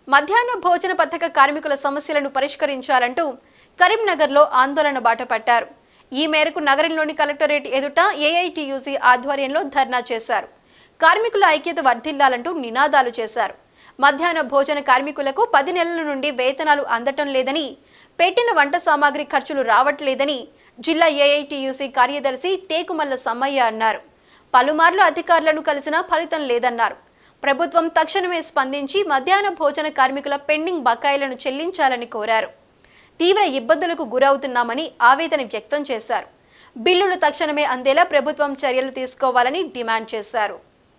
మధ్యాహ్న భోజన పథక కార్మికుల సమస్యలను పరిష్కరించాలంటూ కరీంనగర్లో ఆందోళన బాటపట్టారు ఈ మేరకు నగరంలోని కలెక్టరేట్ ఎదుట ఏఐటియుసి ఆధ్వర్యంలో ధర్నా చేశారు కార్మికుల ఐక్యత వర్ధిల్లాలంటూ నినాదాలు చేశారు మధ్యాహ్న భోజన కార్మికులకు పది నెలల నుండి వేతనాలు అందటం లేదని పెట్టిన వంట సామాగ్రి ఖర్చులు రావట్లేదని జిల్లా ఏఐటియుసి కార్యదర్శి టేకుమల్ల సమ్మయ్య అన్నారు పలుమార్లు అధికారులను కలిసినా ఫలితం లేదన్నారు ప్రభుత్వం తక్షణమే స్పందించి మధ్యాహ్న భోజన కార్మికుల పెండింగ్ బకాయిలను చెల్లించాలని కోరారు తీవ్ర ఇబ్బందులకు గురవుతున్నామని ఆవేదన వ్యక్తం చేశారు బిల్లులు తక్షణమే అందేలా ప్రభుత్వం చర్యలు తీసుకోవాలని డిమాండ్ చేశారు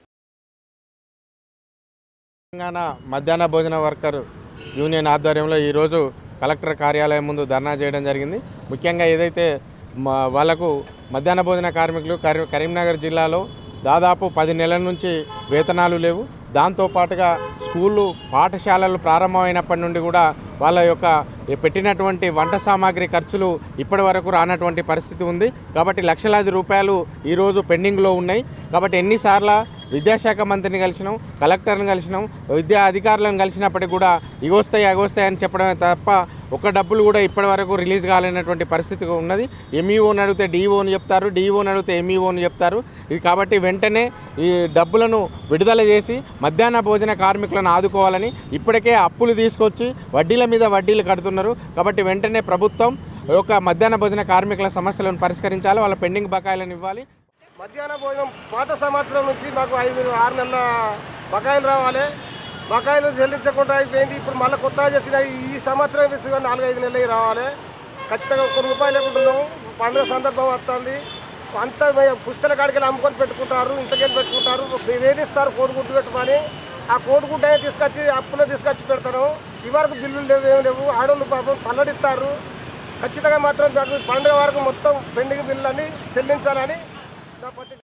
తెలంగాణ మధ్యాహ్న భోజన వర్కర్ యూనియన్ ఆధ్వర్యంలో ఈరోజు కలెక్టర్ కార్యాలయం ముందు ధర్నా చేయడం జరిగింది ముఖ్యంగా ఏదైతే మా- వాళ్లకు మధ్యాహ్న భోజన కార్మికులు కరీ కరీంనగర్ జిల్లాలో దాదాపు పది నెలల నుంచి వేతనాలు లేవు దాంతోపాటుగా స్కూళ్ళు పాఠశాలలు ప్రారంభమైనప్పటి నుండి కూడా వాళ్ళ యొక్క పెట్టినటువంటి వంట సామాగ్రి ఖర్చులు ఇప్పటి వరకు రానటువంటి పరిస్థితి ఉంది కాబట్టి లక్షలాది రూపాయలు ఈరోజు పెండింగ్లో ఉన్నాయి కాబట్టి ఎన్నిసార్లు విద్యాశాఖ మంత్రిని కలిసినాం కలెక్టర్ని కలిసినాం విద్యా అధికారులను కలిసినప్పటికీ కూడా ఇగొస్తాయి అగొస్తాయి అని చెప్పడమే తప్ప ఒక్క డబ్బులు కూడా ఇప్పటి వరకు రిలీజ్ కాలేనటువంటి పరిస్థితి ఉన్నది ఎంఈఓని అడిగితే డిఈఓని చెప్తారు డిఈఓని అడిగితే ఎంఈఓని చెప్తారు ఇది కాబట్టి వెంటనే ఈ డబ్బులను విడుదల చేసి మధ్యాహ్న భోజన కార్మికులను ఆదుకోవాలని ఇప్పటికే అప్పులు తీసుకొచ్చి వడ్డీల మీద వడ్డీలు కడుతున్నారు కాబట్టి వెంటనే ప్రభుత్వం యొక్క మధ్యాహ్న భోజన కార్మికుల సమస్యలను పరిష్కరించాలి వాళ్ళ పెండింగ్ బకాయిలను ఇవ్వాలి మధ్యాహ్న భోజనం పాత సంవత్సరం నుంచి మాకు ఐదు ఆరు నెలల బకాయిలు రావాలి బకాయిలు చెల్లించకుండా అయిపోయింది ఇప్పుడు మళ్ళీ కొత్తగా చేసిన ఈ సంవత్సరం తీసుకుని నాలుగు ఐదు నెలలు రావాలి ఖచ్చితంగా ఒక్క రూపాయలు లేకుంటున్నాం పండుగ సందర్భం వస్తుంది అంతా పుస్తల కాడికి వెళ్ళి అమ్ముకొని పెట్టుకుంటారు ఇంతకెళ్ళి పెట్టుకుంటారు వేధిస్తారు కోడిగుడ్డు పెట్టుకొని ఆ కోడిగుడ్డ తీసుకొచ్చి అప్పులో తీసుకొచ్చి పెడతారు ఇవరకు బిల్లులు లేవు ఏమి లేవు ఆడోళ్ళు పాపం తల్లడిస్తారు ఖచ్చితంగా మాత్రం మాకు పండుగ వరకు మొత్తం పెండింగ్ బిల్లులని చెల్లించాలని నా ప్రతి